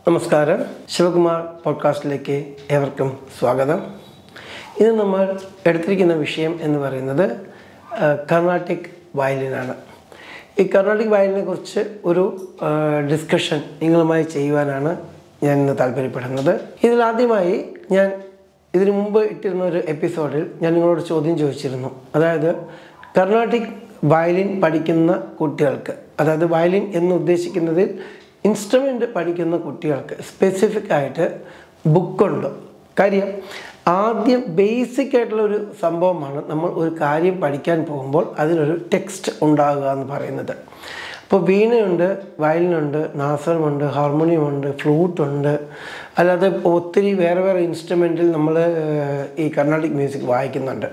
നമസ്കാരം ശിവകുമാർ പോഡ്കാസ്റ്റിലേക്ക് ഏവർക്കും സ്വാഗതം ഇന്ന് നമ്മൾ എടുത്തിരിക്കുന്ന വിഷയം എന്ന് പറയുന്നത് ആ, കർണാട്ടിക് വയലിനാണ് ഈ കർണാട്ടിക് വയലിനെ കുറിച്ച് ഒരു ആ, ഡിസ്കഷൻ നിങ്ങളുമായി ചെയ്യുവാനാണ് ഞാൻ ഇന്ന് താല്പര്യപ്പെടുന്നത് ഇതിലാദ്യമായി ഞാൻ ഇതിനു മുമ്പ് ഇട്ടിരുന്ന ഒരു എപ്പിസോഡിൽ ഞാൻ നിങ്ങളോട് ചോദ്യം ചോദിച്ചിരുന്നു അതായത് കർണാട്ടിക് വയലിൻ പഠിക്കുന്ന കുട്ടികൾക്ക് അതായത് വയലിൻ എന്ന് ഉദ്ദേശിക്കുന്നതിൽ ഇൻസ്ട്രുമെൻ്റ് പഠിക്കുന്ന കുട്ടികൾക്ക് സ്പെസിഫിക് ആയിട്ട് ബുക്കുണ്ട് കാര്യം ആദ്യം ബേസിക് ആയിട്ടുള്ള ഒരു സംഭവമാണ് നമ്മൾ ഒരു കാര്യം പഠിക്കാൻ പോകുമ്പോൾ അതിനൊരു ടെക്സ്റ്റ് ഉണ്ടാകുക എന്ന് പറയുന്നത് അപ്പോൾ വീണയുണ്ട് വയലിനുണ്ട് നാസറുമുണ്ട് ഹാർമോണിയമുണ്ട് ഫ്ലൂട്ടുണ്ട് അല്ലാതെ ഒത്തിരി വേറെ വേറെ ഇൻസ്ട്രുമെൻറ്റിൽ നമ്മൾ ഈ കർണാട്ടിക് മ്യൂസിക് വായിക്കുന്നുണ്ട്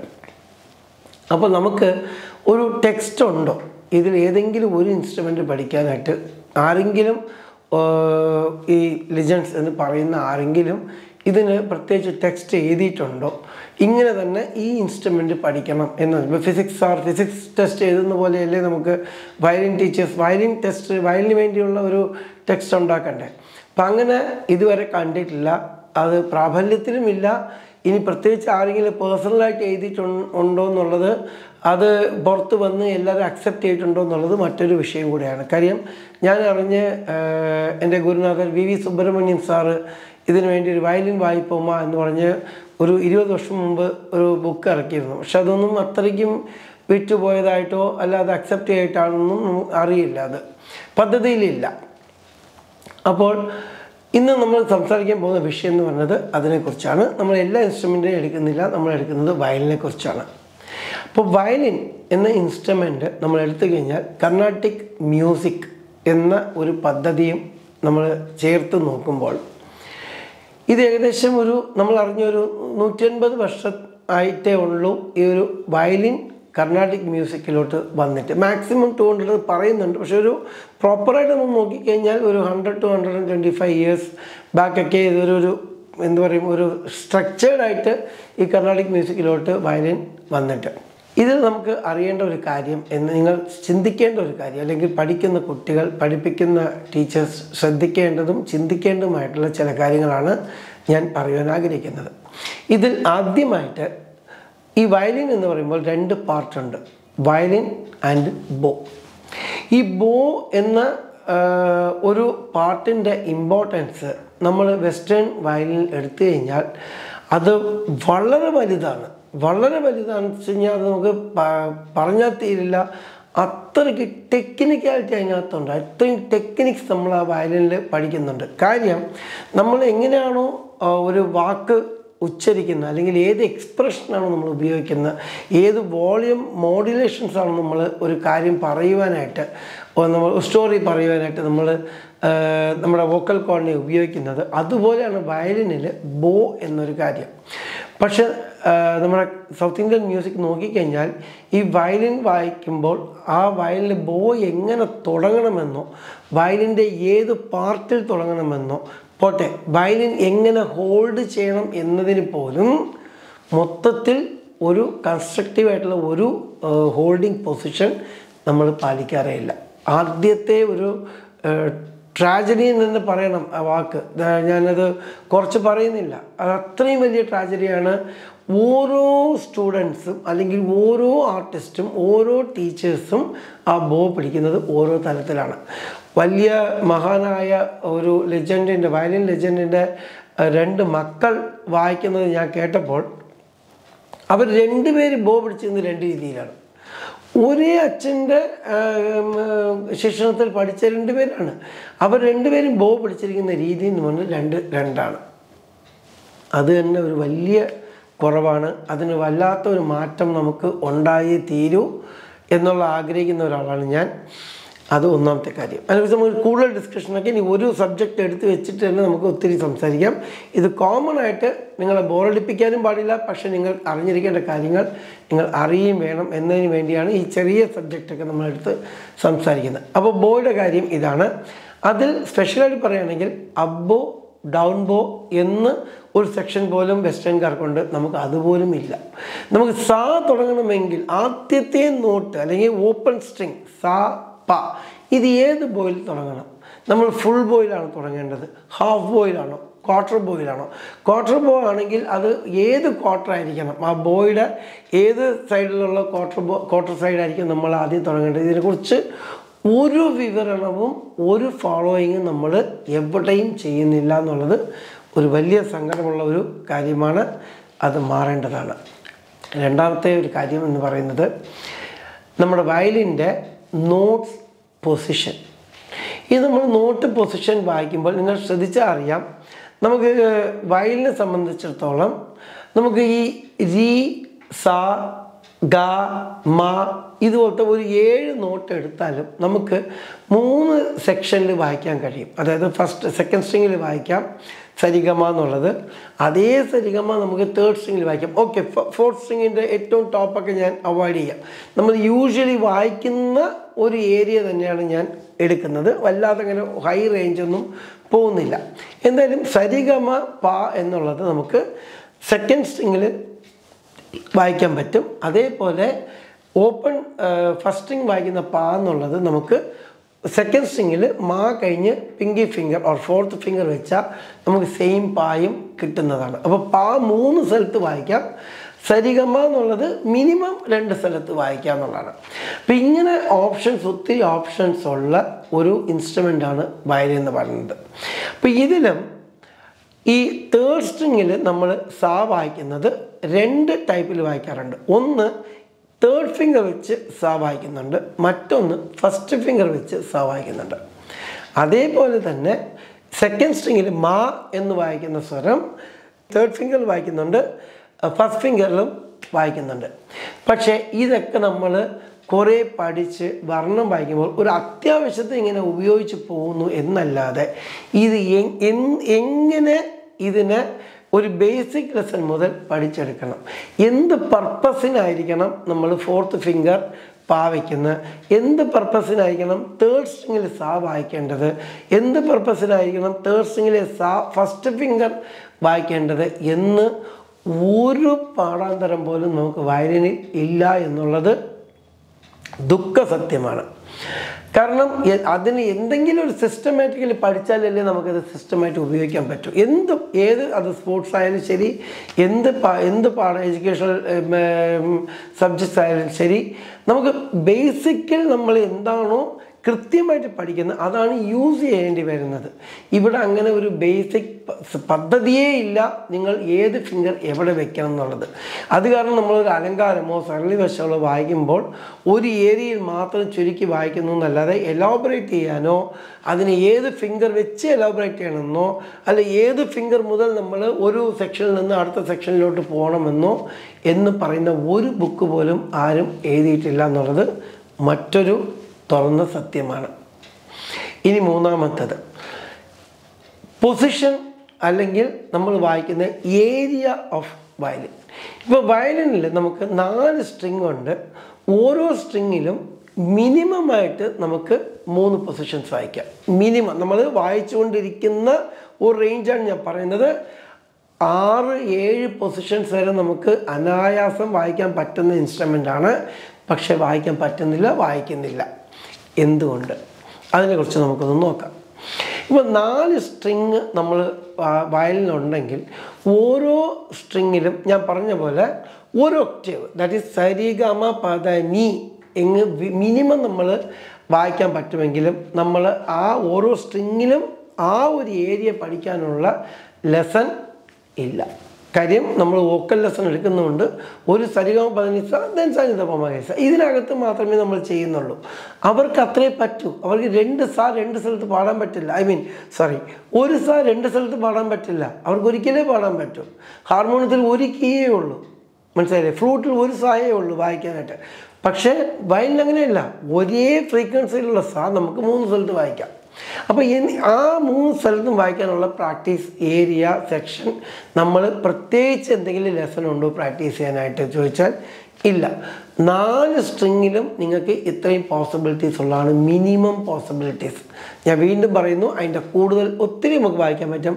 അപ്പോൾ നമുക്ക് ഒരു ടെക്സ്റ്റ് ഉണ്ടോ ഇതിൽ ഏതെങ്കിലും ഒരു ഇൻസ്ട്രുമെൻ്റ് പഠിക്കാനായിട്ട് ആരെങ്കിലും ആഹ്, ഈ ലിജൻസ് എന്ന് പറയുന്ന ആരെങ്കിലും ഇതിന് പ്രത്യേകിച്ച് ടെക്സ്റ്റ് എഴുതിയിട്ടുണ്ടോ ഇങ്ങനെ തന്നെ ഈ ഇൻസ്ട്രുമെൻ്റ് പഠിക്കണം എന്ന് ഇപ്പോൾ ഫിസിക്സ് ആർ ഫിസിക്സ് ടെസ്റ്റ് എഴുതുന്ന പോലെയല്ലേ നമുക്ക് വയലിൻ ടീച്ചേഴ്സ് വയലിൻ ടെസ്റ്റ് വയലിന് വേണ്ടിയുള്ള ഒരു ടെക്സ്റ്റ് ഉണ്ടാക്കണ്ടേ അപ്പം അങ്ങനെ ഇതുവരെ കണ്ടിട്ടില്ല അത് പ്രാബല്യത്തിലുമില്ല ഇനി പ്രത്യേകിച്ച് ആരെങ്കിലും പേഴ്സണലായിട്ട് എഴുതിയിട്ടുണ്ടോ എന്നുള്ളത് അത് പുറത്ത് വന്ന് എല്ലാവരും അക്സെപ്റ്റ് ചെയ്തിട്ടുണ്ടോ എന്നുള്ളത് മറ്റൊരു വിഷയം കൂടിയാണ് കാര്യം ഞാൻ അറിഞ്ഞ് ആഹ്, എൻ്റെ ഗുരുനാഥൻ വി വി സുബ്രഹ്മണ്യം സാറ് ഇതിനു വേണ്ടി ഒരു വയലിൻ വായിപ്പോമ എന്ന് പറഞ്ഞ് ഒരു ഇരുപത് വർഷം മുമ്പ് ഒരു ബുക്ക് ഇറക്കിയിരുന്നു പക്ഷെ അതൊന്നും അത്രയ്ക്കും വിറ്റുപോയതായിട്ടോ അല്ല അത് അക്സെപ്റ്റ് ചെയ്തിട്ടാണെന്നും നമുക്ക് അറിയില്ല അത് പദ്ധതിയിലില്ല അപ്പോൾ ഇന്ന് നമ്മൾ സംസാരിക്കാൻ പോകുന്ന വിഷയം എന്ന് പറയുന്നത് അതിനെക്കുറിച്ചാണ് നമ്മൾ എല്ലാ ഇൻസ്ട്രുമെൻറ്റും എടുക്കുന്നില്ല നമ്മൾ എടുക്കുന്നത് വയലിനെ കുറിച്ചാണ് അപ്പോൾ വയലിൻ എന്ന ഇൻസ്ട്രുമെൻ്റ് നമ്മൾ എടുത്തു കഴിഞ്ഞാൽ കർണാട്ടിക് മ്യൂസിക് എന്ന ഒരു പദ്ധതിയും നമ്മൾ ചേർത്ത് നോക്കുമ്പോൾ ഇത് ഏകദേശം ഒരു നമ്മൾ അറിഞ്ഞൊരു നൂറ്റി അൻപത് വർഷം ആയിട്ടേ ഉള്ളൂ ഈ ഒരു വയലിൻ കർണാട്ടിക് മ്യൂസിക്കിലോട്ട് വന്നിട്ട് മാക്സിമം ടു ഹൺഡ്രഡ് പറയുന്നുണ്ട് പക്ഷെ ഒരു പ്രോപ്പറായിട്ട് നമ്മൾ നോക്കിക്കഴിഞ്ഞാൽ ഒരു hundred to hundred and twenty five years ബാക്കൊക്കെ ഇതൊരു ഒരു എന്താ പറയും ഒരു സ്ട്രക്ചേർഡ് ആയിട്ട് ഈ കർണാട്ടിക് മ്യൂസിക്കിലോട്ട് വയലിൻ വന്നിട്ട് ഇതിൽ നമുക്ക് അറിയേണ്ട ഒരു കാര്യം എന്ന് നിങ്ങൾ ചിന്തിക്കേണ്ട ഒരു കാര്യം അല്ലെങ്കിൽ പഠിക്കുന്ന കുട്ടികൾ പഠിപ്പിക്കുന്ന ടീച്ചേഴ്സ് ശ്രദ്ധിക്കേണ്ടതും ചിന്തിക്കേണ്ടതുമായിട്ടുള്ള ചില കാര്യങ്ങളാണ് ഞാൻ പറയുവാൻ ആഗ്രഹിക്കുന്നത് ഇതിൽ ആദ്യമായിട്ട് ഈ വയലിൻ എന്ന് പറയുമ്പോൾ രണ്ട് പാർട്ടുണ്ട് വയലിൻ ആൻഡ് ബോ ഈ ബോ എന്ന ആ, ഒരു പാർട്ടിൻ്റെ ഇമ്പോർട്ടൻസ് നമ്മൾ വെസ്റ്റേൺ വയലിൻ എടുത്തു കഴിഞ്ഞാൽ അത് വളരെ വലുതാണ് വളരെ വലുതാണെന്ന് വെച്ച് കഴിഞ്ഞാൽ അത് നമുക്ക് പ- പറഞ്ഞാൽ തീരില്ല അത്രയ്ക്ക് ടെക്നിക്കാലിറ്റി അതിനകത്തുണ്ട് അത്രയും ടെക്നിക്സ് നമ്മൾ ആ വയലിനിൽ പഠിക്കുന്നുണ്ട് കാര്യം നമ്മൾ എങ്ങനെയാണോ ആ, ഒരു വാക്ക് ഉച്ചരിക്കുന്നത് അല്ലെങ്കിൽ ഏത് എക്സ്പ്രഷനാണ് നമ്മൾ ഉപയോഗിക്കുന്നത് ഏത് വോളിയം മോഡുലേഷൻസ് ആണ് നമ്മൾ ഒരു കാര്യം പറയുവാനായിട്ട് ഓ, നമ്മൾ സ്റ്റോറി പറയുവാനായിട്ട് നമ്മൾ നമ്മുടെ വോക്കൽ കോഡിനെ ഉപയോഗിക്കുന്നത് അതുപോലെയാണ് വയലിനിൽ ബോ എന്നൊരു കാര്യം പക്ഷെ ആ, നമ്മുടെ സൗത്ത് ഇന്ത്യൻ മ്യൂസിക് നോക്കിക്കഴിഞ്ഞാൽ ഈ വയലിൻ വായിക്കുമ്പോൾ ആ വയലിൽ ബോ എങ്ങനെ തുടങ്ങണമെന്നോ വയലിൻ്റെ ഏത് പാർട്ടിൽ തുടങ്ങണമെന്നോ പോട്ടെ വയലിൻ എങ്ങനെ ഹോൾഡ് ചെയ്യണം എന്നതിന് പോലും മൊത്തത്തിൽ ഒരു കൺസ്ട്രക്റ്റീവ് ആയിട്ടുള്ള ഒരു ഹോൾഡിംഗ് പൊസിഷൻ നമ്മൾ പാലിക്കാറേ ഇല്ല ആദ്യത്തെ ഒരു ട്രാജഡി എന്ന് തന്നെ പറയണം ആ വാക്ക് ദാ ഞാനത് കുറച്ച് പറയുന്നില്ല അത് അത്രയും വലിയ ട്രാജഡിയാണ് ഓരോ സ്റ്റുഡൻസും അല്ലെങ്കിൽ ഓരോ ആർട്ടിസ്റ്റും ഓരോ ടീച്ചേഴ്സും ആ ബോ പിടിക്കുന്നത് ഓരോ തലത്തിലാണ് വലിയ മഹാനായ ഒരു ലെജൻഡിൻ്റെ വയലിൻ ലെജൻഡിൻ്റെ രണ്ട് മക്കൾ വായിക്കുന്നത് ഞാൻ കേട്ടപ്പോൾ അവർ രണ്ടുപേരും ബോ പിടിച്ചിരുന്നത് രണ്ട് രീതിയിലാണ് ഒരേ അച്ഛൻ്റെ ശിക്ഷണത്തിൽ പഠിച്ച രണ്ടുപേരാണ് അവർ രണ്ടുപേരും ബോ പിടിച്ചിരിക്കുന്ന രീതി എന്ന് പറഞ്ഞാൽ രണ്ട് രണ്ടാണ് അത് തന്നെ ഒരു വലിയ കുറവാണ് അതിന് വല്ലാത്ത ഒരു മാറ്റം നമുക്ക് ഉണ്ടായേ തീരൂ എന്നുള്ള ആഗ്രഹിക്കുന്ന ഒരാളാണ് ഞാൻ അത് ഒന്നാമത്തെ കാര്യം അതിനെക്കുറിച്ച് നമുക്ക് കൂടുതൽ ഡിസ്കഷനൊക്കെ ഇനി ഒരു സബ്ജക്റ്റ് എടുത്ത് വെച്ചിട്ട് തന്നെ നമുക്ക് ഒത്തിരി സംസാരിക്കാം ഇത് കോമൺ ആയിട്ട് നിങ്ങളെ ബോറടിപ്പിക്കാനും പാടില്ല പക്ഷെ നിങ്ങൾ അറിഞ്ഞിരിക്കേണ്ട കാര്യങ്ങൾ നിങ്ങൾ അറിയുകയും വേണം എന്നതിന് വേണ്ടിയാണ് ഈ ചെറിയ സബ്ജക്റ്റൊക്കെ നമ്മളെടുത്ത് സംസാരിക്കുന്നത് അപ്പോൾ ബോയുടെ കാര്യം ഇതാണ് അതിൽ സ്പെഷ്യലായിട്ട് പറയുകയാണെങ്കിൽ അബ്ബോ ഡൗൺ ബോ എന്ന് ഒരു സെക്ഷൻ പോലും വെസ്റ്റേൺകാർക്കുണ്ട് നമുക്ക് അതുപോലും ഇല്ല നമുക്ക് സാ തുടങ്ങണമെങ്കിൽ ആദ്യത്തെ നോട്ട് അല്ലെങ്കിൽ ഓപ്പൺ സ്ട്രിങ് സാ പ ഇത് ഏത് ബോയിൽ തുടങ്ങണം നമ്മൾ ഫുൾ ബോയിലാണ് തുടങ്ങേണ്ടത് ഹാഫ് ബോയിലാണോ ക്വാർട്ടർ ബോയിലാണോ ക്വാർട്ടർ ബോയ് ആണെങ്കിൽ അത് ഏത് ക്വാർട്ടർ ആയിരിക്കണം ആ ബോയുടെ ഏത് സൈഡിലുള്ള ക്വാർട്ടർ ബോ ക്വാർട്ടർ സൈഡായിരിക്കും നമ്മൾ ആദ്യം തുടങ്ങേണ്ടത് ഇതിനെക്കുറിച്ച് ഒരു വിവരണവും ഒരു ഫോളോയിങ്ങും നമ്മൾ എവിടെയും ചെയ്യുന്നില്ല എന്നുള്ളത് ഒരു വലിയ സങ്കടമുള്ള ഒരു കാര്യമാണ് അത് മാറേണ്ടതാണ് രണ്ടാമത്തെ ഒരു കാര്യം എന്ന് പറയുന്നത് നമ്മുടെ വയലിൻ്റെ നോട്ട്സ് പൊസിഷൻ ഇത് നമ്മൾ നോട്ട് പൊസിഷൻ വായിക്കുമ്പോൾ നിങ്ങൾ ശ്രദ്ധിച്ചാൽ അറിയാം നമുക്ക് വയലിനെ സംബന്ധിച്ചിടത്തോളം നമുക്ക് ഈ രീ സ ഗ മ ഇതുപോലത്തെ ഒരു ഏഴ് നോട്ട് എടുത്താലും നമുക്ക് മൂന്ന് സെക്ഷനിൽ വായിക്കാൻ കഴിയും അതായത് ഫസ്റ്റ് സെക്കൻഡ് സ്ട്രിങ്ങിൽ വായിക്കാം സരിഗമ എന്നുള്ളത് അതേ സരിഗമ നമുക്ക് തേർഡ് സ്ട്രിങ്ങിൽ വായിക്കാം ഓക്കെ ഫോർത്ത് സ്ട്രിങ്ങിൻ്റെ ഏറ്റവും ടോപ്പൊക്കെ ഞാൻ അവോയ്ഡ് ചെയ്യാം നമ്മൾ യൂഷ്വലി വായിക്കുന്ന ഒരു ഏരിയ തന്നെയാണ് ഞാൻ എടുക്കുന്നത് വല്ലാതെ അങ്ങനെ ഹൈ റേഞ്ചൊന്നും പോകുന്നില്ല എന്തായാലും സരിഗമ പ എന്നുള്ളത് നമുക്ക് സെക്കൻഡ് സ്ട്രിങ്ങിൽ വായിക്കാൻ പറ്റും അതേപോലെ ഓപ്പൺ ഫസ്റ്റ് സ്ട്രിങ് വായിക്കുന്ന പാ എന്നുള്ളത് നമുക്ക് സെക്കൻഡ് സ്ട്രിങ്ങിൽ മാ കഴിഞ്ഞ് pinky finger or fourth finger വെച്ചാൽ നമുക്ക് സെയിം പായും കിട്ടുന്നതാണ് അപ്പോൾ പാ മൂന്ന് സ്ഥലത്ത് വായിക്കാം സരിഗമ എന്നുള്ളത് മിനിമം രണ്ട് സ്ഥലത്ത് വായിക്കുക എന്നുള്ളതാണ് അപ്പം ഇങ്ങനെ ഓപ്ഷൻസ് ഒത്തിരി ഓപ്ഷൻസ് ഉള്ള ഒരു ഇൻസ്ട്രുമെൻ്റാണ് വയലിൻ എന്ന് പറയുന്നത് അപ്പോൾ ഇതിലും ഈ തേർഡ് സ്ട്രിങ്ങിൽ നമ്മൾ സാ വായിക്കുന്നത് രണ്ട് ടൈപ്പിൽ വായിക്കാറുണ്ട് ഒന്ന് തേർഡ് ഫിംഗർ വെച്ച് സാ വായിക്കുന്നുണ്ട് മറ്റൊന്ന് ഫസ്റ്റ് ഫിംഗർ വെച്ച് സാ വായിക്കുന്നുണ്ട് അതേപോലെ തന്നെ സെക്കൻഡ് സ്ട്രിങ്ങിൽ മാ എന്ന് വായിക്കുന്ന സ്വരം തേർഡ് ഫിംഗറിൽ വായിക്കുന്നുണ്ട് ഫസ്റ്റ് ഫിംഗറിലും വായിക്കുന്നുണ്ട് പക്ഷേ ഇതൊക്കെ നമ്മൾ കുറേ പഠിച്ച് വർണ്ണം വായിക്കുമ്പോൾ ഒരു അത്യാവശ്യത്തെ ഇങ്ങനെ ഉപയോഗിച്ച് പോകുന്നു എന്നല്ലാതെ ഇത് എ- എൻ- എങ്ങനെ ഇതിനെ ഒരു ബേസിക് ലെസൺ മുതൽ പഠിച്ചെടുക്കണം എന്ത് പർപ്പസിനായിരിക്കണം നമ്മൾ ഫോർത്ത് ഫിംഗർ പാവയ്ക്കുന്നത് എന്ത് പർപ്പസിനായിരിക്കണം തേർഡ് സ്ട്രിങ്ങിൽ സാ വായിക്കേണ്ടത് എന്ത് പർപ്പസിനായിരിക്കണം തേർഡ് സ്ട്രിങ്ങിൽ സാ ഫസ്റ്റ് ഫിംഗർ വായിക്കേണ്ടത് എന്ന് ഒരു പാഠാന്തരം പോലും നമുക്ക് വയലിനിൽ ഇല്ല എന്നുള്ളത് ദുഃഖസത്യമാണ് കാരണം എ- അതിന് എന്തെങ്കിലും ഒരു സിസ്റ്റമാറ്റിക്കലി പഠിച്ചാലല്ലേ നമുക്കത് സിസ്റ്റമായിട്ട് ഉപയോഗിക്കാൻ പറ്റൂ എന്ത് ഏത് അത് സ്പോർട്സ് ആയാലും ശരി എന്ത് പാ- എന്ത് പാഠ എഡ്യൂക്കേഷണൽ സബ്ജക്ട്സ് ആയാലും ശരി നമുക്ക് ബേസിക്കിൽ നമ്മൾ എന്താണോ കൃത്യമായിട്ട് പഠിക്കുന്നത് അതാണ് യൂസ് ചെയ്യേണ്ടി വരുന്നത് ഇവിടെ അങ്ങനെ ഒരു ബേസിക് പദ്ധതിയേ ഇല്ല നിങ്ങൾ ഏത് ഫിംഗർ എവിടെ വെക്കണം എന്നുള്ളത് അത് കാരണം നമ്മളൊരു അലങ്കാരമോ സരളിവശങ്ങളോ വായിക്കുമ്പോൾ ഒരു ഏരിയയിൽ മാത്രം ചുരുക്കി വായിക്കുന്നു എന്നല്ലാതെ എലോബറേറ്റ് ചെയ്യാനോ അതിന് ഏത് ഫിംഗർ വെച്ച് എലോബറേറ്റ് ചെയ്യണമെന്നോ അല്ല ഏത് ഫിംഗർ മുതൽ നമ്മൾ ഒരു സെക്ഷനിൽ നിന്ന് അടുത്ത സെക്ഷനിലോട്ട് പോകണമെന്നോ എന്ന് പറയുന്ന ഒരു ബുക്ക് പോലും ആരും എഴുതിയിട്ടില്ല എന്നുള്ളത് മറ്റൊരു തുറന്ന സത്യമാണ് ഇനി മൂന്നാമത്തത് പൊസിഷൻ അല്ലെങ്കിൽ നമ്മൾ വായിക്കുന്ന ഏരിയ ഓഫ് വയലിൻ ഇപ്പോൾ വയലിനിൽ നമുക്ക് നാല് സ്ട്രിങ് ഉണ്ട് ഓരോ സ്ട്രിങ്ങിലും മിനിമമായിട്ട് നമുക്ക് മൂന്ന് പൊസിഷൻസ് വായിക്കാം മിനിമം നമ്മൾ വായിച്ചുകൊണ്ടിരിക്കുന്ന ഒരു റേഞ്ചാണ് ഞാൻ പറയുന്നത് ആറ് ഏഴ് പൊസിഷൻസ് വരെ നമുക്ക് അനായാസം വായിക്കാൻ പറ്റുന്ന ഇൻസ്ട്രുമെൻ്റ് ആണ് പക്ഷെ വായിക്കാൻ പറ്റുന്നില്ല വായിക്കുന്നില്ല എന്തുകൊണ്ട് അതിനെക്കുറിച്ച് നമുക്കൊന്ന് നോക്കാം ഇപ്പോൾ നാല് സ്ട്രിങ് നമ്മൾ വയലിനുണ്ടെങ്കിൽ ഓരോ സ്ട്രിങ്ങിലും ഞാൻ പറഞ്ഞ പോലെ ഒരു ഒക്ടേവ് ദാറ്റ് ഈസ് സരിഗമ പദ നീ എങ്ങ് മിനിമം നമ്മൾ വായിക്കാൻ പറ്റുമെങ്കിലും നമ്മൾ ആ ഓരോ സ്ട്രിങ്ങിലും ആ ഒരു ഏരിയ പഠിക്കാനുള്ള ലെസൺ ഇല്ല കാര്യം നമ്മൾ വോക്കൽ ലെസൺ എടുക്കുന്നുണ്ട് ഒരു സരിഗമ പതിനിസ ദെൻ സനിത പമകേസ ഇതിനകത്ത് മാത്രമേ നമ്മൾ ചെയ്യുന്നുള്ളൂ അവർക്ക് അത്രേ പറ്റൂ അവർക്ക് രണ്ട് സാ രണ്ട് സ്ഥലത്ത് പാടാൻ പറ്റില്ല ഐ മീൻ സോറി ഒരു സാ രണ്ട് സ്ഥലത്ത് പാടാൻ പറ്റില്ല അവർക്ക് ഒരിക്കലേ പാടാൻ പറ്റും ഹാർമോണിയത്തിൽ ഒരു കീയേ ഉള്ളൂ മനസ്സിലായില്ലേ ഫ്ലൂട്ടിൽ ഒരു സായേ ഉള്ളൂ വായിക്കാനായിട്ട് പക്ഷേ വയലിൽ അങ്ങനെയല്ല ഒരേ ഫ്രീക്വൻസിയിലുള്ള സാ നമുക്ക് മൂന്ന് സ്ഥലത്ത് വായിക്കാം അപ്പോൾ ആ മൂന്ന് സ്ഥലത്തും വായിക്കാനുള്ള പ്രാക്ടീസ് ഏരിയ സെക്ഷൻ നമ്മൾ പ്രത്യേകിച്ച് എന്തെങ്കിലും ലെസൺ ഉണ്ടോ പ്രാക്ടീസ് ചെയ്യാനായിട്ട് ചോദിച്ചാൽ ഇല്ല നാല് സ്ട്രിങ്ങിലും നിങ്ങൾക്ക് ഇത്രയും പോസിബിലിറ്റീസ് ഉള്ളതാണ് മിനിമം പോസിബിലിറ്റീസ് ഞാൻ വീണ്ടും പറയുന്നു അതിൻ്റെ കൂടുതൽ ഒത്തിരി നമുക്ക് വായിക്കാൻ പറ്റും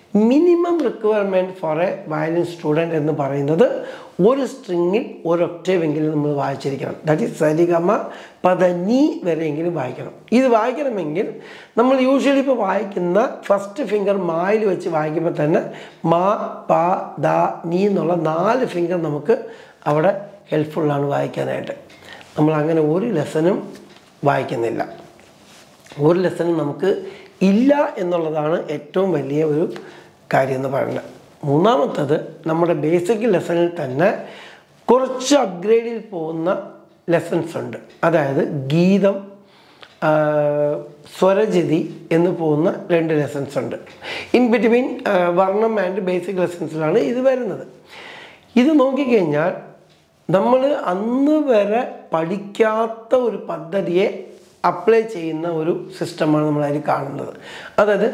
minimum requirement for a violin student എന്ന് പറയുന്നത് ഒരു സ്ട്രിങ്ങിൽ ഒരു ഒക്ടേവെങ്കിലും നമ്മൾ വായിച്ചിരിക്കണം ദാറ്റ് ഈസ് സരിഗമ പദ നീ വരെയെങ്കിലും വായിക്കണം ഇത് വായിക്കണമെങ്കിൽ നമ്മൾ യൂഷ്വലി ഇപ്പോൾ വായിക്കുന്ന ഫസ്റ്റ് ഫിംഗർ മായിൽ വെച്ച് വായിക്കുമ്പോൾ തന്നെ മാ പ ദ നീ എന്നുള്ള നാല് ഫിംഗർ നമുക്ക് അവിടെ ഹെൽപ്ഫുള്ളാണ് വായിക്കാനായിട്ട് നമ്മൾ അങ്ങനെ ഒരു ലെസനും വായിക്കുന്നില്ല ഒരു ലെസനും നമുക്ക് ഇല്ല എന്നുള്ളതാണ് ഏറ്റവും വലിയ ഒരു കാര്യം എന്ന് പറയുന്നത് മൂന്നാമത്തത് നമ്മുടെ ബേസിക് ലെസണിൽ തന്നെ കുറച്ച് അപ്ഗ്രേഡിൽ പോകുന്ന ലെസൺസ് ഉണ്ട് അതായത് ഗീതം ആ, സ്വരജിതി എന്ന് പോകുന്ന രണ്ട് ലെസൺസ് ഉണ്ട് ഇൻ ബിറ്റ്വീൻ വർണ്ണം ആൻഡ് ബേസിക് ലെസൺസിലാണ് ഇത് വരുന്നത് ഇത് നോക്കിക്കഴിഞ്ഞാൽ നമ്മൾ അന്ന് വരെ പഠിക്കാത്ത ഒരു പദ്ധതിയെ അപ്ലൈ ചെയ്യുന്ന ഒരു സിസ്റ്റമാണ് നമ്മൾ അതിൽ കാണുന്നത് അതായത്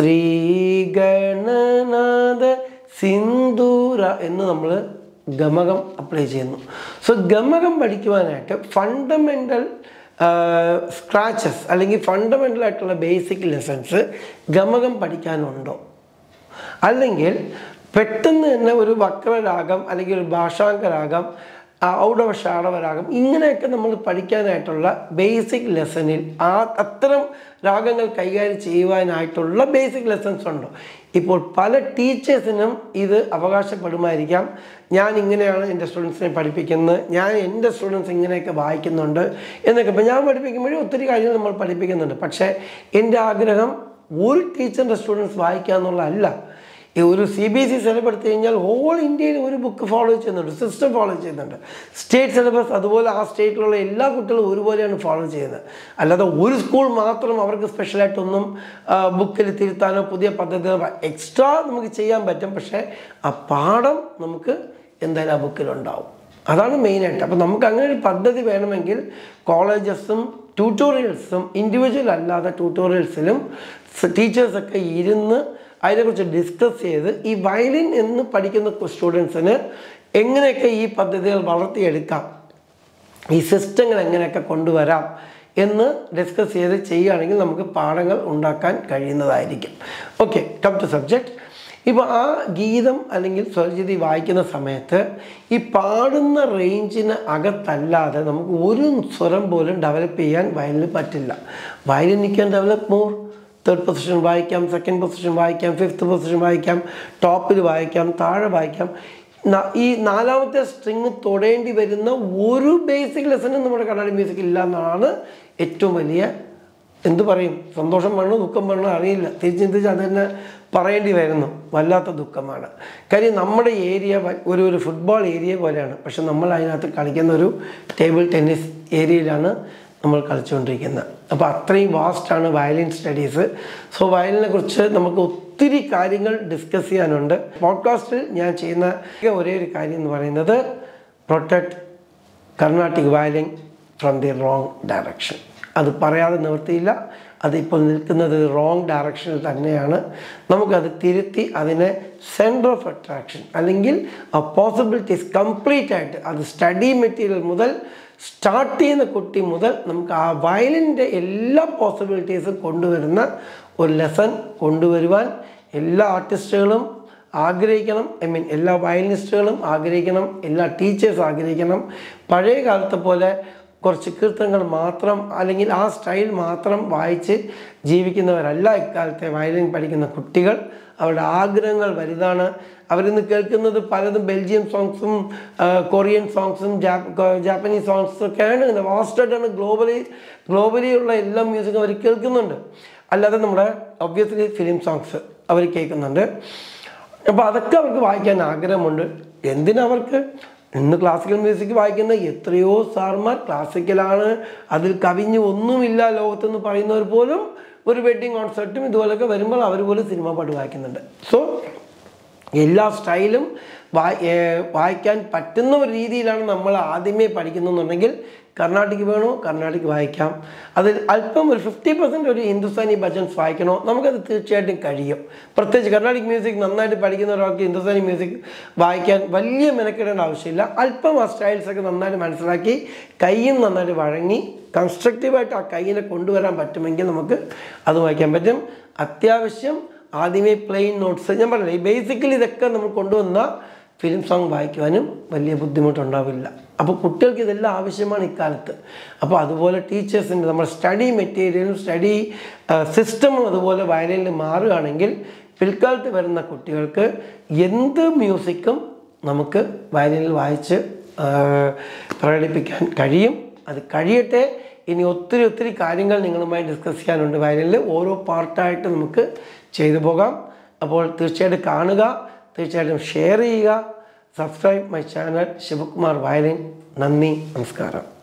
ശ്രീഗണനാഥ സിന്ദൂര എന്ന് നമ്മൾ ഗമകം അപ്ലൈ ചെയ്യുന്നു സോ ഗമകം പഠിക്കുവാനായിട്ട് ഫണ്ടമെൻ്റൽ സ്ക്രാച്ചസ് അല്ലെങ്കിൽ ഫണ്ടമെൻ്റൽ ആയിട്ടുള്ള ബേസിക് ലെസൺസ് ഗമകം പഠിക്കാനുണ്ടോ അല്ലെങ്കിൽ പെട്ടെന്ന് തന്നെ ഒരു വക്രരാഗം അല്ലെങ്കിൽ ഒരു ഭാഷാംഗരാഗം ഔഡവ ഷാഡവരാഗം ഇങ്ങനെയൊക്കെ നമ്മൾ പഠിക്കാനായിട്ടുള്ള ബേസിക് ലെസണിൽ ആ അത്തരം രാഗങ്ങൾ കൈകാര്യം ചെയ്യുവാനായിട്ടുള്ള ബേസിക് ലെസൺസ് ഉണ്ടോ ഇപ്പോൾ പല ടീച്ചേഴ്സിനും ഇത് അവകാശപ്പെടുമായിരിക്കാം ഞാൻ ഇങ്ങനെയാണ് എൻ്റെ സ്റ്റുഡൻസിനെ പഠിപ്പിക്കുന്നത് ഞാൻ എൻ്റെ സ്റ്റുഡൻസ് ഇങ്ങനെയൊക്കെ വായിക്കുന്നുണ്ട് എന്നൊക്കെ ഇപ്പം ഞാൻ പഠിപ്പിക്കുമ്പോഴും ഒത്തിരി കാര്യങ്ങൾ നമ്മൾ പഠിപ്പിക്കുന്നുണ്ട് പക്ഷേ എൻ്റെ ആഗ്രഹം ഒരു ടീച്ചറിൻ്റെ സ്റ്റുഡൻസ് വായിക്കുക എന്നുള്ളതല്ല ഈ ഒരു C B S E syllabus എടുത്തു കഴിഞ്ഞാൽ ഹോൾ ഇന്ത്യയിൽ ഒരു ബുക്ക് ഫോളോ ചെയ്യുന്നുണ്ട് സിസ്റ്റം ഫോളോ ചെയ്യുന്നുണ്ട് സ്റ്റേറ്റ് സിലബസ് അതുപോലെ ആ സ്റ്റേറ്റിലുള്ള എല്ലാ കുട്ടികളും ഒരുപോലെയാണ് ഫോളോ ചെയ്യുന്നത് അല്ലാതെ ഒരു സ്കൂൾ മാത്രം അവർക്ക് സ്പെഷ്യലായിട്ടൊന്നും ബുക്കിൽ തിരുത്താനോ പുതിയ പദ്ധതികളോ എക്സ്ട്രാ നമുക്ക് ചെയ്യാൻ പറ്റും പക്ഷേ ആ പാഠം നമുക്ക് എന്തായാലും ആ ബുക്കിലുണ്ടാവും അതാണ് മെയിനായിട്ട് അപ്പോൾ നമുക്ക് അങ്ങനെ ഒരു പദ്ധതി വേണമെങ്കിൽ കോളേജസും ട്യൂട്ടോറിയൽസും ഇൻഡിവിജ്വൽ അല്ലാതെ ട്യൂട്ടോറിയൽസിലും ടീച്ചേഴ്സൊക്കെ ഇരുന്ന് അതിനെക്കുറിച്ച് ഡിസ്കസ് ചെയ്ത് ഈ വയലിൻ എന്ന് പഠിക്കുന്ന സ്റ്റുഡൻസിന് എങ്ങനെയൊക്കെ ഈ പദ്ധതികൾ വളർത്തിയെടുക്കാം ഈ സിസ്റ്റങ്ങൾ എങ്ങനെയൊക്കെ കൊണ്ടുവരാം എന്ന് ഡിസ്കസ് ചെയ്ത് ചെയ്യുകയാണെങ്കിൽ നമുക്ക് പാഠങ്ങൾ ഉണ്ടാക്കാൻ കഴിയുന്നതായിരിക്കും ഓക്കെ കം ടു സബ്ജക്റ്റ് ഇപ്പോൾ ആ ഗീതം അല്ലെങ്കിൽ സ്വരജിതി വായിക്കുന്ന സമയത്ത് ഈ പാടുന്ന റേഞ്ചിന് അകത്തല്ലാതെ നമുക്ക് ഒരു സ്വരം പോലും ഡെവലപ്പ് ചെയ്യാൻ വയലിന് പറ്റില്ല violin can develop more third position വായിക്കാം സെക്കൻഡ് പൊസിഷൻ വായിക്കാം ഫിഫ്ത്ത് പൊസിഷൻ വായിക്കാം ടോപ്പിൽ വായിക്കാം താഴെ വായിക്കാം ന- ഈ നാലാമത്തെ സ്ട്രിങ് തൊടേണ്ടി വരുന്ന ഒരു ബേസിക് ലെസനും നമ്മുടെ കർണാടക മ്യൂസിക് ഇല്ല എന്നാണ് ഏറ്റവും വലിയ എന്ത് പറയും സന്തോഷം വേണോ ദുഃഖം വേണോ അറിയില്ല തിരിച്ച് ചിന്തിച്ച് അത് തന്നെ പറയേണ്ടി വരുന്നു വല്ലാത്ത ദുഃഖമാണ് കാര്യം നമ്മുടെ ഏരിയ വ- ഒരു ഒരു ഫുട്ബോൾ ഏരിയ പോലെയാണ് പക്ഷെ നമ്മൾ അതിനകത്ത് കളിക്കുന്ന ഒരു ടേബിൾ ടെന്നീസ് ഏരിയയിലാണ് നമ്മൾ കളിച്ചുകൊണ്ടിരിക്കുന്നത് അപ്പോൾ അത്രയും വാസ്റ്റാണ് വയലിൻ സ്റ്റഡീസ് സോ വയലിനെ കുറിച്ച് നമുക്ക് ഒത്തിരി കാര്യങ്ങൾ ഡിസ്കസ് ചെയ്യാനുണ്ട് പോഡ്കാസ്റ്റിൽ ഞാൻ ചെയ്യുന്ന ഒരേ ഒരു കാര്യം എന്ന് പറയുന്നത് protect Carnatic violin from the wrong direction അത് പറയാതെ നിവൃത്തിയില്ല അതിപ്പോൾ നിൽക്കുന്നത് റോങ് ഡയറക്ഷനിൽ തന്നെയാണ് നമുക്കത് തിരുത്തി അതിനെ സെൻറ്റർ ഓഫ് അട്രാക്ഷൻ അല്ലെങ്കിൽ ആ പോസിബിലിറ്റീസ് കംപ്ലീറ്റ് ആയിട്ട് അത് സ്റ്റഡി മെറ്റീരിയൽ മുതൽ സ്റ്റാർട്ട് ചെയ്യുന്ന കുട്ടി മുതൽ നമുക്ക് ആ വയലിൻ്റെ എല്ലാ പോസിബിലിറ്റീസും കൊണ്ടുവരുന്ന ഒരു ലെസൺ കൊണ്ടുവരുവാൻ എല്ലാ ആർട്ടിസ്റ്റുകളും ആഗ്രഹിക്കണം ഐ മീൻ എല്ലാ വയലിനിസ്റ്റുകളും ആഗ്രഹിക്കണം എല്ലാ ടീച്ചേഴ്സ് ആഗ്രഹിക്കണം പഴയ കാലത്തെ പോലെ കുറച്ച് കീർത്തനങ്ങൾ മാത്രം അല്ലെങ്കിൽ ആ സ്റ്റൈൽ മാത്രം വായിച്ച് ജീവിക്കുന്നവരല്ല ഇക്കാലത്തെ വയലിൻ പഠിക്കുന്ന കുട്ടികൾ അവരുടെ ആഗ്രഹങ്ങൾ വലുതാണ് അവരിന്ന് കേൾക്കുന്നത് പലതും ബെൽജിയം സോങ്സും കൊറിയൻ സോങ്സും ജാപ്പനീസ് സോങ്സും ഒക്കെയാണ് വാസ്റ്റഡാണ് ഗ്ലോബലി ഗ്ലോബലി ഉള്ള എല്ലാ മ്യൂസിക്കും അവർ കേൾക്കുന്നുണ്ട് അല്ലാതെ നമ്മുടെ ഒബ്വിയസ്ലി ഫിലിം സോങ്സ് അവർ കേൾക്കുന്നുണ്ട് അപ്പോൾ അതൊക്കെ അവർക്ക് വായിക്കാൻ ആഗ്രഹമുണ്ട് എന്തിനാ അവർക്ക് ഇന്ന് ക്ലാസിക്കൽ മ്യൂസിക് വായിക്കുന്ന എത്രയോ സാർമാർ ക്ലാസിക്കലാണ് അതിൽ കവിഞ്ഞ് ഒന്നുമില്ല ലോകത്തെന്ന് പറയുന്നവർ പോലും ഒരു വെഡ്ഡിങ് കോൺസെർട്ടും ഇതുപോലൊക്കെ വരുമ്പോൾ അവർ പോലും സിനിമ പാട്ട് വായിക്കുന്നുണ്ട് സോ എല്ലാ സ്റ്റൈലും വായി ഏർ വായിക്കാൻ പറ്റുന്ന ഒരു രീതിയിലാണ് നമ്മൾ ആദ്യമേ പഠിക്കുന്നുണ്ടെങ്കിൽ കർണാട്ടിക് വേണോ കർണാട്ടിക് വായിക്കാം അതിൽ അല്പം ഒരു ഫിഫ്റ്റി പെർസെൻറ്റ് ഒരു ഹിന്ദുസ്ഥാനി ഭജൻസ് വായിക്കണോ നമുക്കത് തീർച്ചയായിട്ടും കഴിയും പ്രത്യേകിച്ച് കർണാട്ടിക് മ്യൂസിക് നന്നായിട്ട് പഠിക്കുന്ന ഒരാൾക്ക് ഹിന്ദുസ്ഥാനി മ്യൂസിക് വായിക്കാൻ വലിയ മെനക്കെടേണ്ട ആവശ്യമില്ല അല്പം ആ സ്റ്റൈൽസൊക്കെ നന്നായിട്ട് മനസ്സിലാക്കി കൈയും നന്നായിട്ട് വഴങ്ങി കൺസ്ട്രക്റ്റീവായിട്ട് ആ കൈയിനെ കൊണ്ടുവരാൻ പറ്റുമെങ്കിൽ നമുക്ക് അത് വായിക്കാൻ പറ്റും അത്യാവശ്യം ആദ്യമേ പ്ലെയിൻ നോട്ട്സ് ഞാൻ പറഞ്ഞില്ല ഈ ബേസിക്കലി ഇതൊക്കെ നമ്മൾ കൊണ്ടുവന്ന ഫിലിം സോങ് വായിക്കുവാനും വലിയ ബുദ്ധിമുട്ടുണ്ടാവില്ല അപ്പോൾ കുട്ടികൾക്ക് ഇതെല്ലാം ആവശ്യമാണ് ഇക്കാലത്ത് അപ്പോൾ അതുപോലെ ടീച്ചേഴ്സിൻ്റെ നമ്മുടെ സ്റ്റഡി മെറ്റീരിയലും സ്റ്റഡി സിസ്റ്റമും അതുപോലെ വയലിനിൽ മാറുകയാണെങ്കിൽ പിൽക്കാലത്ത് വരുന്ന കുട്ടികൾക്ക് എന്ത് മ്യൂസിക്കും നമുക്ക് വയലിനിൽ വായിച്ച് ആ, പ്രകടിപ്പിക്കാൻ കഴിയും അത് കഴിയട്ടെ ഇനി ഒത്തിരി ഒത്തിരി കാര്യങ്ങൾ നിങ്ങളുമായി ഡിസ്കസ് ചെയ്യാനുണ്ട് വയലിനിൽ ഓരോ പാർട്ടായിട്ട് നമുക്ക് ചെയ്തു പോകാം അപ്പോൾ തീർച്ചയായിട്ടും കാണുക തീർച്ചയായിട്ടും ഷെയർ ചെയ്യുക subscribe my channel Sivakumar violin നന്ദി നമസ്കാരം